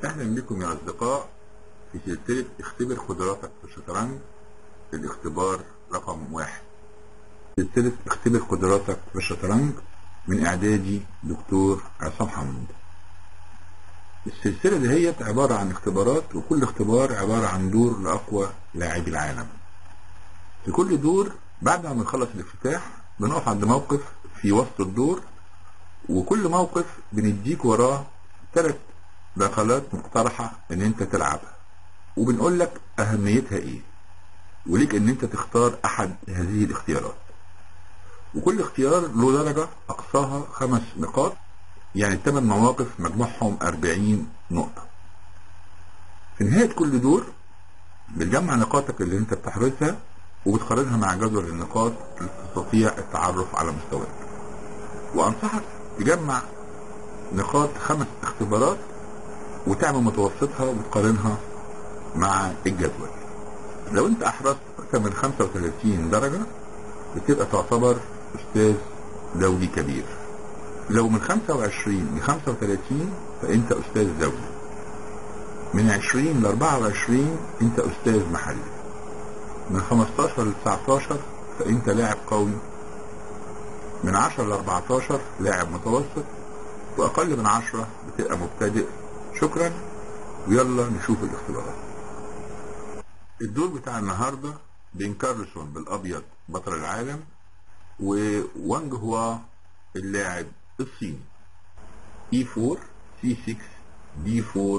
اهلا بكم يا اصدقاء في سلسلة اختبر قدراتك في الشطرنج الاختبار رقم واحد سلسلة اختبر قدراتك في الشطرنج من اعدادي دكتور عصام حمد السلسلة دهيت عبارة عن اختبارات وكل اختبار عبارة عن دور لأقوى لاعبي العالم في كل دور بعد ما بنخلص الافتتاح بنقف عند موقف في وسط الدور وكل موقف بنديك وراه ثلاث دخلات مقترحة ان انت تلعبها وبنقول لك اهميتها ايه وليك ان انت تختار احد هذه الاختيارات وكل اختيار له درجة اقصاها خمس نقاط يعني ثمان مواقف مجموعهم 40 نقطة في نهاية كل دور بتجمع نقاطك اللي انت بتحرزها وبتقارنها مع جدول النقاط اللي تستطيع التعرف على مستواك وانصحك تجمع نقاط خمس اختبارات وتعمل متوسطها وتقارنها مع الجدول لو انت احرزت اكثر من 35 درجة بتبقى تعتبر استاذ دولي كبير لو من 25 ل 35 فانت استاذ دولي من 20 ل 24 انت استاذ محلي من 15 ل 19 فانت لاعب قوي من 10 ل 14 لاعب متوسط واقل من 10 بتبقى مبتدئ شكرا ويلا نشوف الاختبارات الدور بتاع النهارده بين كارلسون بالابيض بطل العالم ووانج هوا اللاعب الصيني E4 C6 D4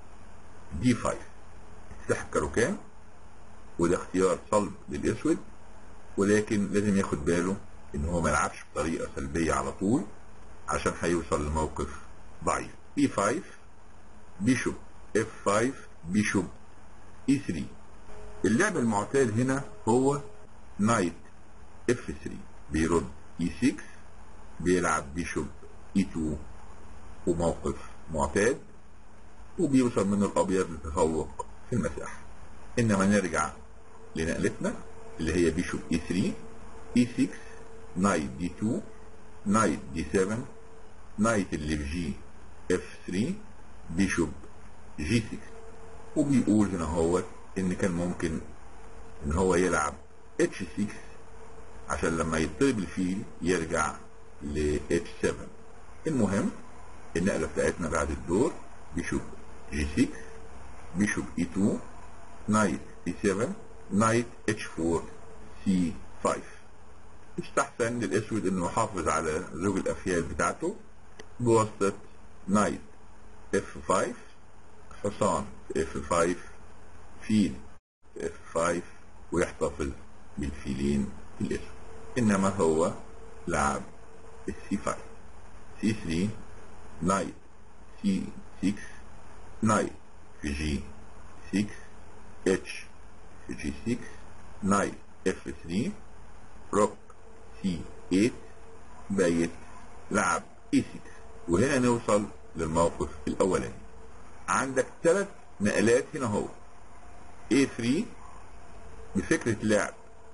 D5 افتتاح الكاروكان وده اختيار صلب للاسود ولكن لازم ياخد باله ان هو ما يلعبش بطريقه سلبيه على طول عشان هيوصل لموقف ضعيف E5 بيشوب F5 بيشوب E3 اللعب المعتاد هنا هو نايت F3 بيرد E6 بيلعب بيشوب E2 وموقف معتاد وبيوصل من الابيض لتفوق في المساحه انما نرجع لنقلتنا اللي هي بيشوب E3 E6 نايت D2 نايت D7 نايت اللي في جي F3 بيشوب جي 6 وبيقول هنا هو ان كان ممكن ان هو يلعب اتش 6 عشان لما يطلب الفيل يرجع ل اتش 7 المهم النقلة بتاعتنا بعد الدور بيشوب جي 6 بيشوب اي 2 نايت اي 7 نايت اتش 4 سي 5 يستحسن للاسود انه يحافظ على زوج الافيال بتاعته بواسطة نايت F5 حصان في F5 فيل في F5 ويحتفظ بالفيلين الاسود انما هو لعب السي 5 سي 3 نايت سي 6 نايت في جي 6 اتش في جي 6 نايت اف 3 روك سي 8 بايت لعب اي 6 وهنا نوصل للموقف الاولاني عندك ثلاث نقلات هنا هو A3 بفكرة لعب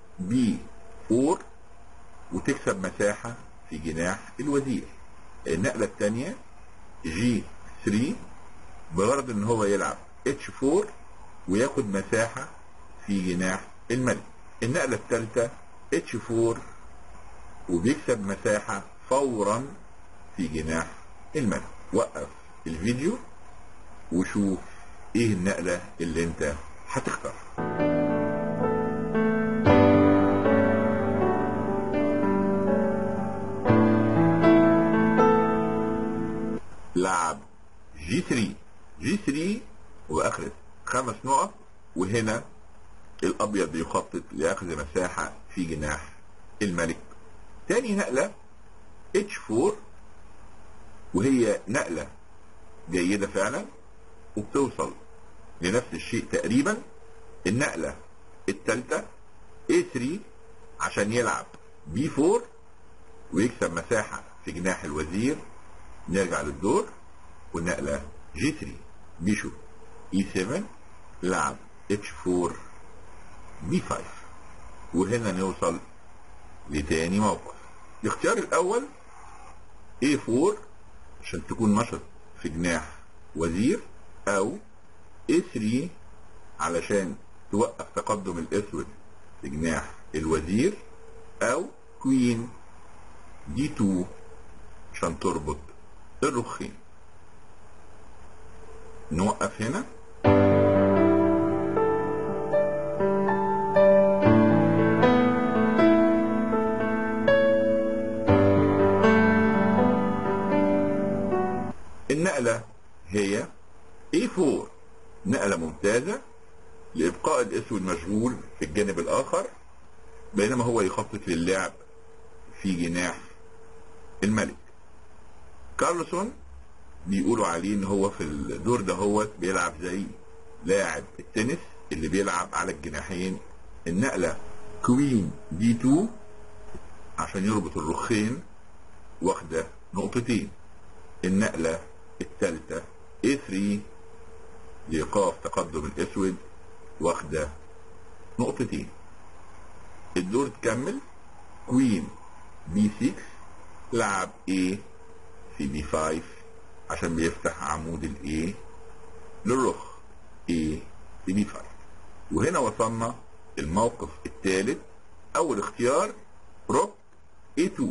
B4 وتكسب مساحة في جناح الوزير النقلة الثانية G3 بغرض ان هو يلعب H4 وياخد مساحة في جناح الملك النقلة الثالثة H4 وبيكسب مساحة فورا في جناح الملك وقف الفيديو وشوف ايه النقلة اللي انت هتختارها لعب جي 3 جي 3 واخذ خمس نقط وهنا الابيض بيخطط لاخذ مساحة في جناح الملك تاني نقلة اتش 4 وهي نقلة جيدة فعلا وبتوصل لنفس الشيء تقريبا النقلة الثالثة A3 عشان يلعب B4 ويكسب مساحة في جناح الوزير نرجع للدور والنقلة G3 بيشوف E7 لعب H4 B5 وهنا نوصل لتاني موقف الاختيار الأول A4 عشان تكون نشط في جناح وزير او A3 علشان توقف تقدم الاسود في جناح الوزير او كوين دي 2 عشان تربط الرخين نوقف هنا النقلة هي A4 نقلة ممتازة لإبقاء الأسود مشغول في الجانب الآخر بينما هو يخطط للعب في جناح الملك كارلسون بيقولوا عليه ان هو في الدور ده هو بيلعب زي لاعب التنس اللي بيلعب على الجناحين النقلة كوين دي 2 عشان يربط الرخين واخدة نقطتين النقلة الثالثة A3 لإيقاف تقدم الأسود واخدة نقطتين الدور تكمل كوين بي 6 لعب A في بي 5 عشان بيفتح عمود الاي للرخ A في بي 5 وهنا وصلنا الموقف الثالث اول اختيار روك A2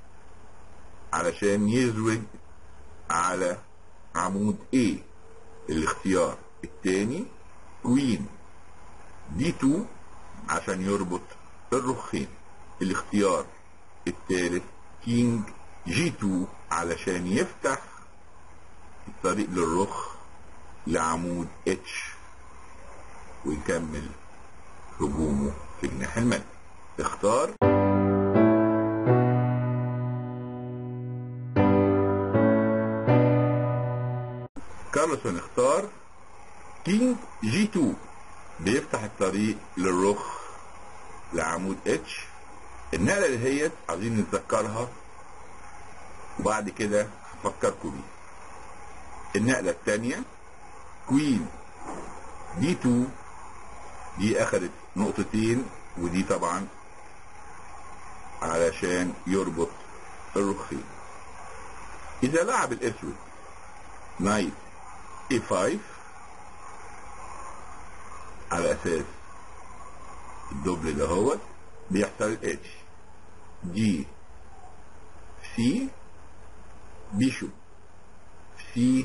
علشان يزوج على عمود A الاختيار الثاني كوين دي 2 عشان يربط الرخين الاختيار الثالث كينج جي 2 علشان يفتح الطريق للرخ لعمود اتش ويكمل هجومه في جناح الملك اختار كارلسون اختار كينج جي 2 بيفتح الطريق للرخ لعمود اتش النقلة اللي هي عايزين نتذكرها وبعد كده هفكركم بيها النقلة الثانية كوين دي 2 دي اخدت نقطتين ودي طبعا علشان يربط الرخين اذا لعب الاسود نايت اي 5 على اساس الدبل ده هو بيحصل الاتش دي سي بيشوب سي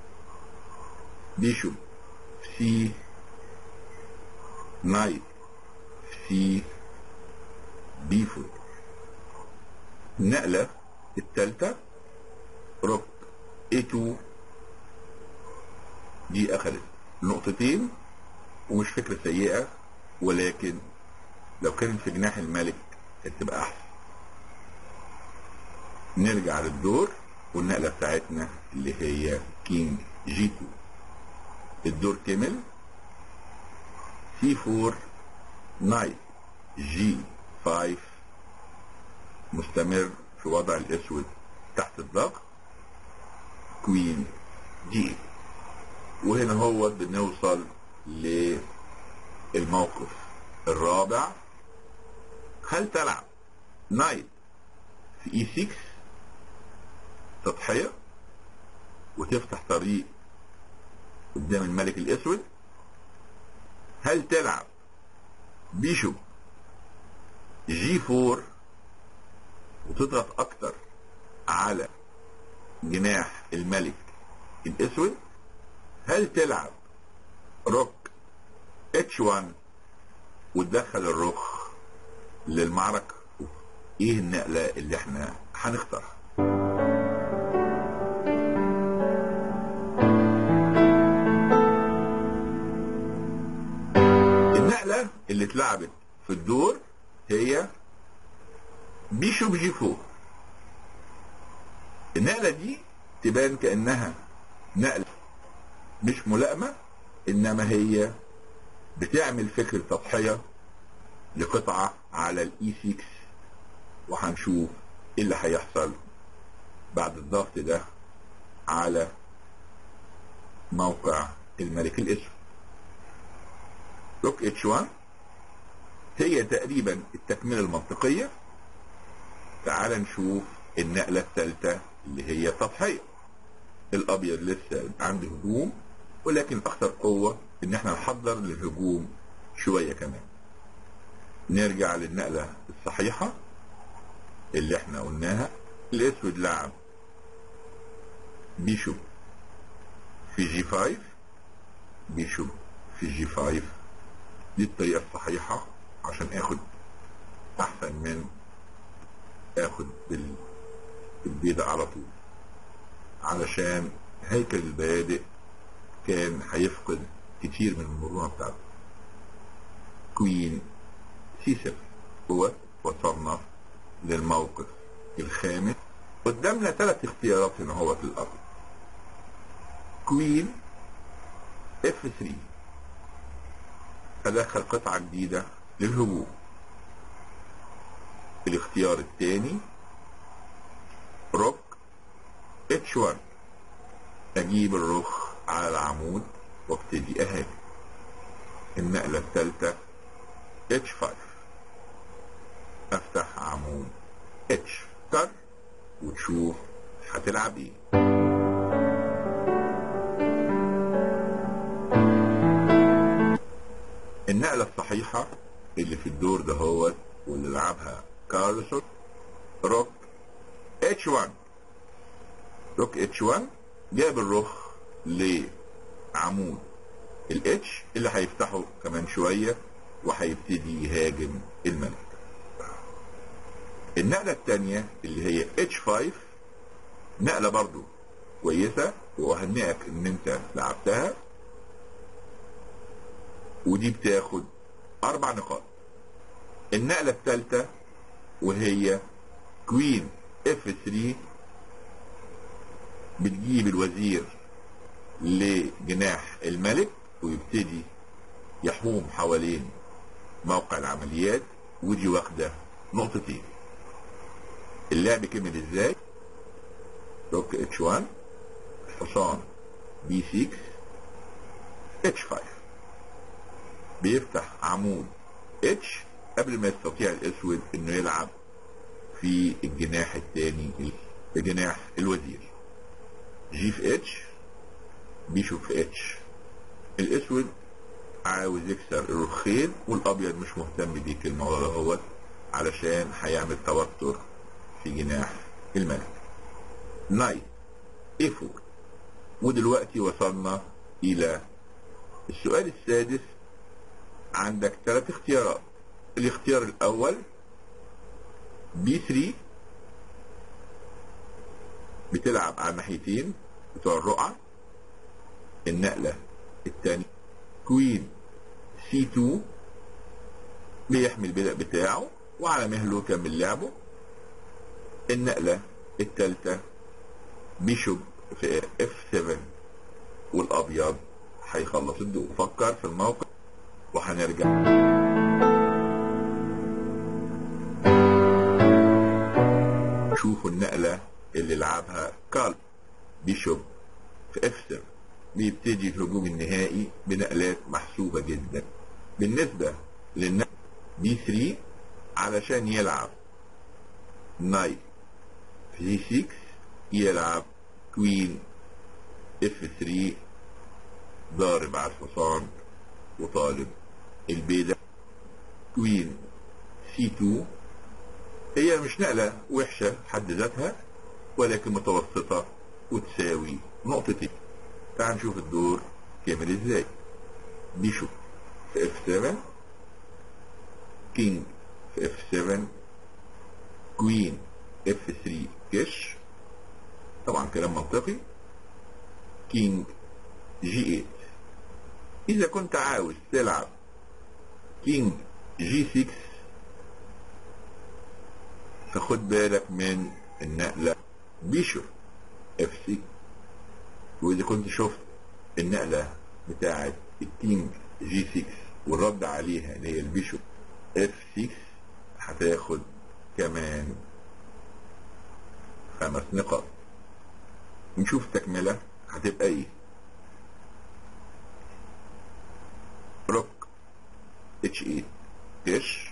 بيشوب سي نايت سي بي 4 النقلة الثالثة روك اي 2 دي اخذت نقطتين ومش فكرة سيئة ولكن لو كانت في جناح الملك كانت تبقى احسن نرجع للدور والنقلة بتاعتنا اللي هي كينج جي 2 الدور كمل سي 4 نايت جي 5 مستمر في وضع الاسود تحت الضغط كوين جي وهنا هو بنوصل للموقف الرابع هل تلعب نايت في اي 6 تضحية وتفتح طريق قدام الملك الاسود هل تلعب بيشوب جي 4 وتضغط اكتر على جناح الملك الاسود هل تلعب روك اتش 1 وتدخل الرخ للمعركة ايه النقلة اللي احنا هنختارها النقلة اللي اتلعبت في الدور هي بيشوب جي 4 النقلة دي تبان كأنها نقلة مش ملائمة انما هي بتعمل فكر تضحية لقطعة على الاي 6 وهنشوف ايه اللي هيحصل بعد الضغط ده على موقع الملك الاسود روك اتش 1 هي تقريبا التكملة المنطقية تعال نشوف النقلة الثالثة اللي هي تضحية الابيض لسه عنده هجوم ولكن اكثر قوة ان احنا نحضر للهجوم شوية كمان نرجع للنقلة الصحيحة اللي احنا قلناها الاسود لعب بيشوب في جي 5 بيشوب في جي 5 دي الطريقة الصحيحة عشان اخد احسن من اخد بال- بالبيضة على طول علشان هيكل البيادق كان هيفقد كتير من المرونة بتاعته كوين سي 7 هو وصلنا للموقف الخامس قدامنا ثلاث اختيارات هنا هو في الارض كوين اف 3 ادخل قطعة جديدة للهجوم الاختيار الثاني روك اتش 1 اجيب الرخ على العمود وابتدي اهاجم النقلة الثالثة اتش 5 افتح عمود اتش كر وتشوف هتلعب ايه النقلة الصحيحة اللي في الدور ده هو واللي لعبها كارلسون روك اتش 1 روك اتش 1 جاب الرخ لعمود الاتش اللي هيفتحه كمان شوية وهيبتدي يهاجم الملك النقلة التانية اللي هي اتش 5 نقلة برضو كويسة وأهنئك ان انت لعبتها ودي بتاخد اربع نقاط النقلة الثالثة وهي كوين اف 3 بتجيب الوزير لجناح الملك ويبتدي يحوم حوالين موقع العمليات ودي واخدة نقطتين اللعب كمل ازاي روك اتش 1 حصان بي 6 اتش 5 بيفتح عمود اتش قبل ما يستطيع الاسود انه يلعب في الجناح الثاني بجناح الوزير جي في اتش بيشوف في اتش الاسود عاوز يكسر الرخين والابيض مش مهتم بيك الموضوع دوت علشان هيعمل توتر في جناح الملك نايت اي 4 ودلوقتي وصلنا الى السؤال السادس عندك ثلاث اختيارات الاختيار الاول بي 3 بتلعب على الناحيتين بتوع الرقعة النقلة الثانية كوين سي 2 بيحمي البدء بتاعه وعلى مهله كمل لعبه النقلة الثالثة بيشوب في اف 7 والابيض هيخلص الدور فكر في الموقف وهنرجع شوفوا النقلة اللي لعبها كارل بيشوب في اف 7 بيبتدي الهجوم النهائي بنقلات محسوبة جدا بالنسبة للنقلة بي 3 علشان يلعب نايت في جي 6 يلعب كوين اف 3 ضارب على الحصان وطالب البيدة كوين سي 2 هي مش نقلة وحشة حد ذاتها ولكن متوسطة وتساوي نقطتين تعال نشوف الدور كامل ازاي بيشوف في اف 7 كينج في اف 7 كوين اف 3 كش طبعا كلام منطقي كينج جي 8 اذا كنت عاوز تلعب كينج جي 6 فخد بالك من النقلة بيشوف اف 6 واذا كنت شفت النقلة بتاعت الكينج جي 6 والرد عليها اللي هي البيشوب اف 6 هتاخد كمان خمس نقاط نشوف التكملة هتبقى ايه روك اتش 8 كش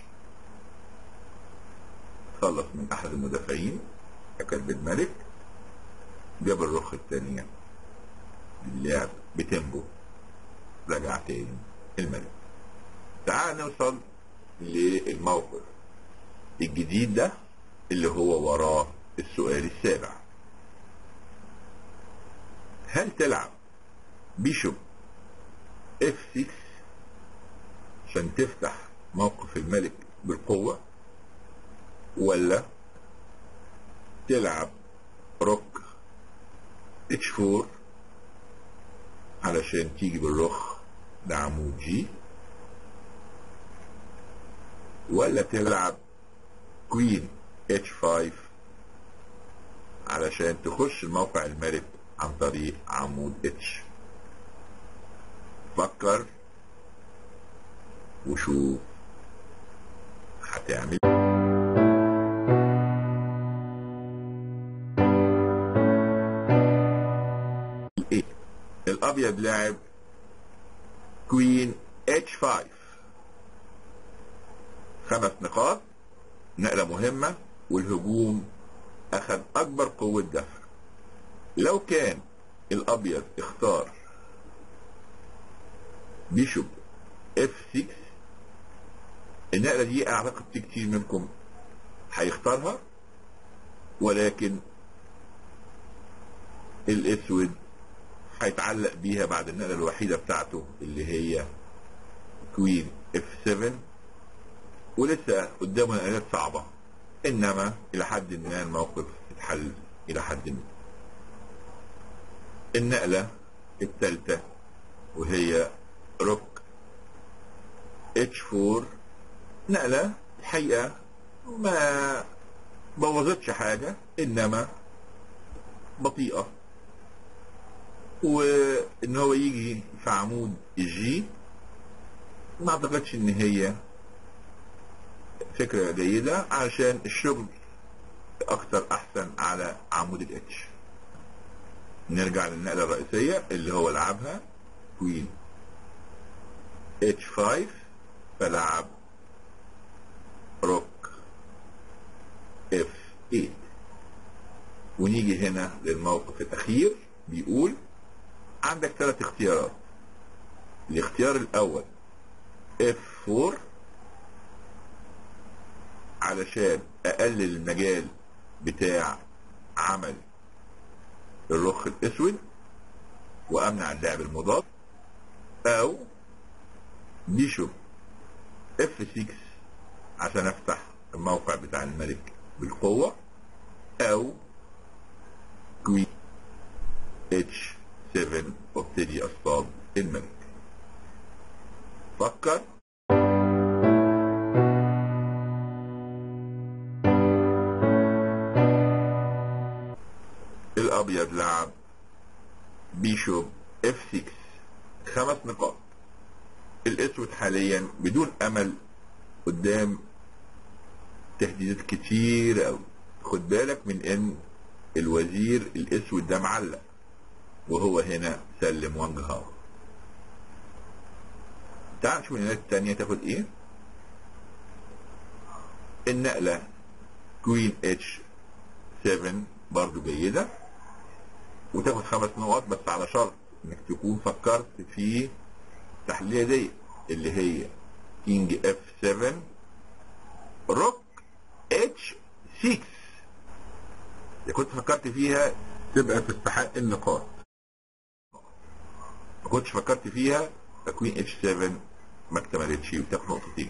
خلص من احد المدافعين كلب الملك جاب الرخ الثانية اللعب بتيمبو رجع تاني الملك تعال نوصل للموقف الجديد ده اللي هو وراه السؤال السابع هل تلعب بيشوب اف 6 عشان تفتح موقف الملك بالقوة ولا تلعب روك اتش 4 علشان تيجي بالرخ لعمود جي ولا تلعب كوين اتش 5 علشان تخش الموقع الملك عن طريق عمود اتش فكر وشوف هتعمل ايه الابيض لعب كوين اتش 5 خمس نقاط نقلة مهمة والهجوم اخذ اكبر قوة دفع لو كان الابيض اختار بيشوب اف 6 النقلة دي اعتقد في كتير منكم هيختارها ولكن الاسود هيتعلق بيها بعد النقلة الوحيدة بتاعته اللي هي كوين اف 7 ولسه قدامه نقلات صعبة انما الى حد ما الموقف اتحل الى حد ما النقلة الثالثة وهي روك اتش 4 نقلة الحقيقة ما بوظتش حاجة انما بطيئة وان هو يجي في عمود الجي ما اعتقدش ان هي فكرة جيدة عشان الشغل اكتر احسن على عمود الاتش نرجع للنقلة الرئيسية اللي هو لعبها كوين اتش 5 فلعب روك اف 8 ونيجي هنا للموقف الاخير بيقول عندك ثلاث اختيارات الاختيار الاول اف 4 علشان اقلل المجال بتاع عمل الرخ الاسود وامنع اللعب المضاد او بيشوب اف 6 عشان افتح الموقع بتاع الملك بالقوة او كوين اتش 7 وابتدي اصطاد الملك فكر الابيض لعب بيشوب اف 6 خمس نقاط الاسود حاليا بدون امل قدام تهديدات كتير قوي خد بالك من ان الوزير الاسود ده معلق وهو هنا سلم وانج هاو تعال نشوف النقلة التانية تاخد ايه النقلة كوين اتش 7 برضو جيدة وتاخد خمس نقط بس على شرط انك تكون فكرت في التحلية دي اللي هي كينج اف 7 روك اتش 6 اذا كنت فكرت فيها تبقى تستحق النقاط ما كنتش فكرت فيها كوين اتش 7 ما اكتملتش وتاخد نقطتين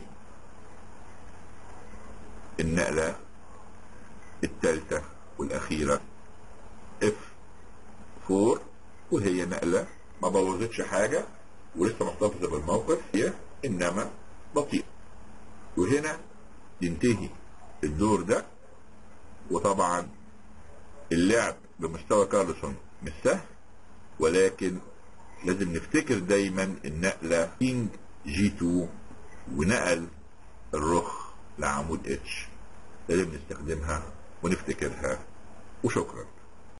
النقلة الثالثة والأخيرة اف 4 وهي نقلة ما بوظتش حاجة ولسه محتفظة بالموقف هي إنما بطيئة وهنا ينتهي الدور ده وطبعا اللعب بمستوى كارلسون مش سهل ولكن لازم نفتكر دايما النقلة كينج جي 2 ونقل الرخ لعمود اتش لازم نستخدمها ونفتكرها وشكرا